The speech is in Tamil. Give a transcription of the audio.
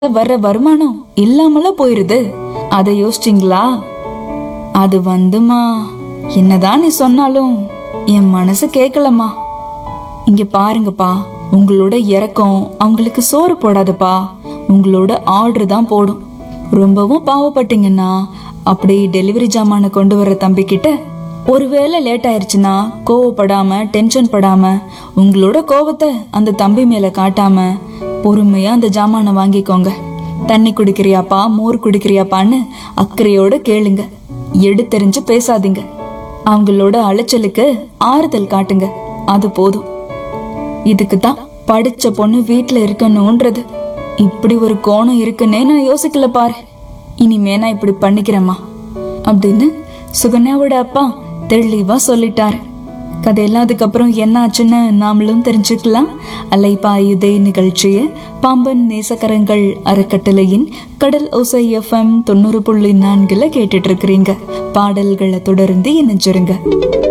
வர்ற வருமானம் இல்லாமல போயிருது அதை யோசிச்சிங்களா அது வந்துமா என்னதான் நீ சொன்னாலும் என் மனசு கேட்கலம்மா இங்க பாருங்கப்பா உங்களோட இறக்கம் அவங்களுக்கு சோறு போடாதப்பா உங்களோட ஆர்டர் தான் போடும் ரொம்பவும் பாவப்பட்டீங்கன்னா அப்படி டெலிவரி ஜாமான கொண்டு வர தம்பி கிட்ட ஒருவேளை லேட் ஆயிருச்சுன்னா கோவப்படாம டென்ஷன் படாம உங்களோட கோவத்தை அந்த தம்பி மேல காட்டாம பொறுமையா அந்த ஜாமானை வாங்கிக்கோங்க தண்ணி குடிக்கிறியாப்பா மோர் குடிக்கிறியாப்பான்னு அக்கறையோட கேளுங்க எடுத்தெறிஞ்சு பேசாதீங்க அவங்களோட அலைச்சலுக்கு ஆறுதல் காட்டுங்க அது போதும் இதுக்கு தான் படிச்ச பொண்ணு வீட்ல இருக்கணும்ன்றது இப்படி ஒரு கோணம் இருக்குன்னே நான் யோசிக்கல பாரு இனிமே நான் இப்படி பண்ணிக்கிறேம்மா அப்படின்னு சுகன்யாவோட அப்பா தெளிவா சொல்லிட்டாரு கதையெல்லாம் அதுக்கப்புறம் என்ன ஆச்சுன்னு நாமளும் தெரிஞ்சுக்கலாம் அலைபாயுதே நிகழ்ச்சியை பாம்பன் நேசக்கரங்கள் அறக்கட்டளையின் கடல் ஓசை எஃப்எம் தொண்ணூறு புள்ளி நான்குல கேட்டுட்டு இருக்கிறீங்க பாடல்களை தொடர்ந்து இணைஞ்சிருங்க